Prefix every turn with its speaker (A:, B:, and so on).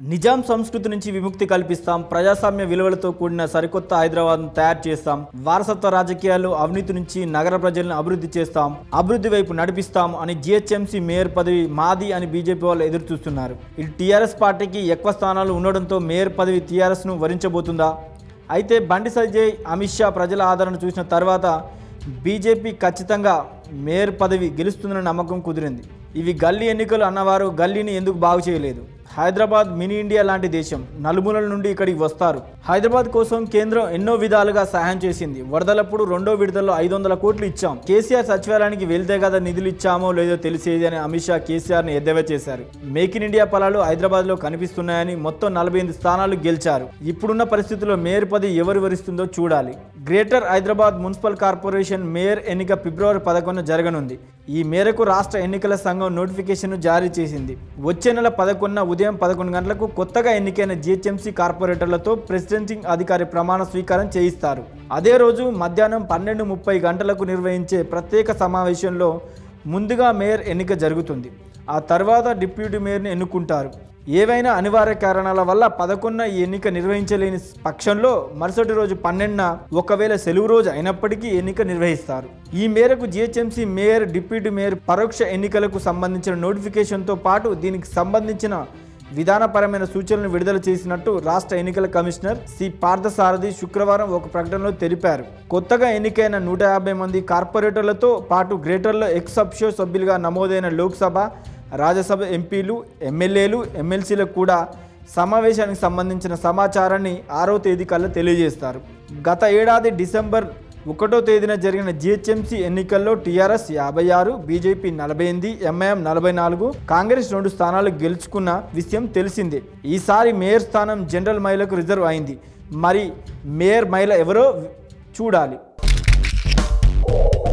A: నిజాం సంస్కృతి నుంచి విముక్తి కల్పిస్తాం ప్రజాస్వామ్య విలువలతో కూడిన సరికొత్త హైదరాబాద్ను తయారు చేస్తాం వారసత్వ రాజకీయాలు అవినీతి నుంచి నగర ప్రజలను అభివృద్ధి చేస్తాం అభివృద్ధి వైపు నడిపిస్తాం అని జిహెచ్ఎంసీ మేయర్ పదవి మాది అని బీజేపీ వాళ్ళు ఎదురు చూస్తున్నారు ఇటు టీఆర్ఎస్ పార్టీకి ఎక్కువ స్థానాలు ఉండడంతో మేయర్ పదవి టీఆర్ఎస్ను వరించబోతుందా అయితే బండి సంజయ్ అమిత్ షా ప్రజల ఆదరణ చూసిన తర్వాత బీజేపీ ఖచ్చితంగా మేయర్ పదవి గెలుస్తుందన్న నమ్మకం కుదిరింది ఇవి గల్లీ ఎన్నికలు అన్నవారు గల్లీని ఎందుకు బాగు చేయలేదు హైదరాబాద్ మినీ ఇండియా లాంటి దేశం నలుమూలల నుండి ఇక్కడికి వస్తారు హైదరాబాద్ కోసం కేంద్రం ఎన్నో విధాలుగా సహాయం చేసింది వరదలప్పుడు రెండో విడతల్లో ఐదు వందల కోట్లు ఇచ్చాం కేసీఆర్ సచివాలయానికి వెళ్తే కదా నిధులు ఇచ్చామో లేదో తెలిసేది అని అమిత్ షా కేసీఆర్ ని ఎద్దేవా చేశారు మేక్ ఇన్ ఇండియా ఫలాలు హైదరాబాద్ లో కనిపిస్తున్నాయని మొత్తం నలభై ఎనిమిది స్థానాలు గెలిచారు ఇప్పుడున్న పరిస్థితుల్లో మేయర్ పదవి ఎవరు వరిస్తుందో చూడాలి greater Hyderabad municipal corporation mayor ఎన్నిక ఫిబ్రవరి పదకొండున జరగనుంది ఈ మేరకు రాష్ట్ర ఎన్నికల సంఘం నోటిఫికేషన్ జారీ చేసింది వచ్చే నెల పదకొండున ఉదయం పదకొండు గంటలకు కొత్తగా ఎన్నికైన జిహెచ్ఎంసీ కార్పొరేటర్లతో ప్రెసిడెంటింగ్ అధికారి ప్రమాణ స్వీకారం చేయిస్తారు అదే రోజు మధ్యాహ్నం పన్నెండు ముప్పై గంటలకు నిర్వహించే ప్రత్యేక సమావేశంలో ముందుగా మేయర్ ఎన్నిక జరుగుతుంది ఆ తర్వాత డిప్యూటీ మేయర్ని ఎన్నుకుంటారు ఏవైనా అనివార్య కారణాల వల్ల పదకొండున ఈ ఎన్నిక నిర్వహించలేని పక్షంలో మరుసటి రోజు పన్నెండున ఒకవేళ సెలవు రోజు అయినప్పటికీ ఎన్నిక నిర్వహిస్తారు ఈ మేరకు జిహెచ్ఎంసీ మేయర్ డిప్యూటీ మేయర్ పరోక్ష ఎన్నికలకు సంబంధించిన నోటిఫికేషన్తో పాటు దీనికి సంబంధించిన విధానపరమైన సూచనలు విడుదల చేసినట్టు రాష్ట్ర ఎన్నికల కమిషనర్ సి పార్థసారథి శుక్రవారం ఒక ప్రకటనలో తెలిపారు కొత్తగా ఎన్నికైన నూట యాభై మంది కార్పొరేటర్లతో పాటు గ్రేటర్లో ఎక్స్ అఫ్షో సభ్యులుగా నమోదైన లోక్సభ రాజ్యసభ ఎంపీలు ఎమ్మెల్యేలు ఎమ్మెల్సీలకు కూడా సమావేశానికి సంబంధించిన సమాచారాన్ని ఆరో తేదీ కల్లా తెలియజేస్తారు గత ఏడాది డిసెంబర్ ఒకటో తేదీన జరిగిన జిహెచ్ఎంసీ ఎన్నికల్లో టీఆర్ఎస్ యాభై ఆరు బీజేపీ నలభై ఎనిమిది ఎంఐఎం నలభై నాలుగు కాంగ్రెస్ రెండు స్థానాలు గెలుచుకున్న విషయం తెలిసిందే ఈసారి మేయర్ స్థానం జనరల్ మహిళకు రిజర్వ్ అయింది మరి మేయర్ మహిళ ఎవరో చూడాలి